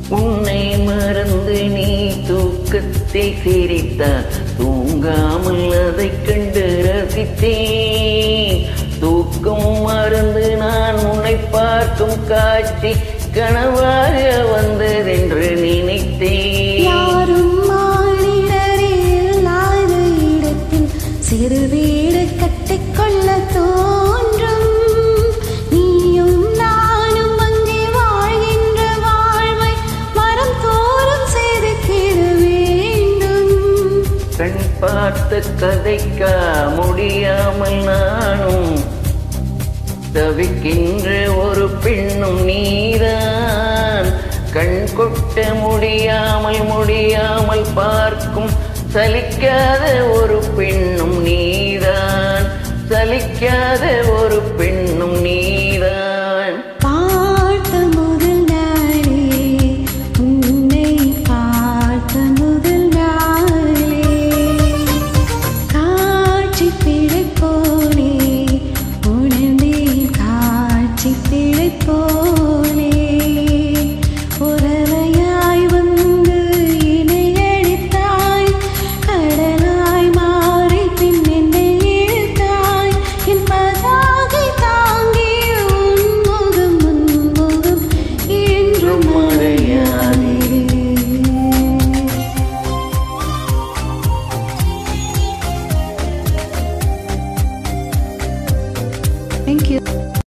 உன்னை மறந்து நீ தூக்கத்தை சிரித்தார் தூங்காமல் அதை கண்டு ரசித்தேன் தூக்கம் மறந்து நான் உன்னை பார்க்கும் காட்சி கனவாக வந்ததென்று நினைத்தேன் யாரும் மானிடரே இல்லாத இடத்தில் சிறு வீடு கட்டிக்கொள்ள தோன்றும் நீயும் நானும் அங்கே வாழ்கின்ற வாழ்வை மரம் தோறும் செதுக்கிட வேண்டும் கண் பார்த்து கதைக்க முடியாமல் நானும் தவிக்கின்ற ஒரு பெண்ணும் நீதான் கண் கொட்ட முடியாமல் முடியாமல் பார்க்கும் சலிக்காத ஒரு பெண்ணும் நீதான் சலிக்காத ஒரு பெண்ணும்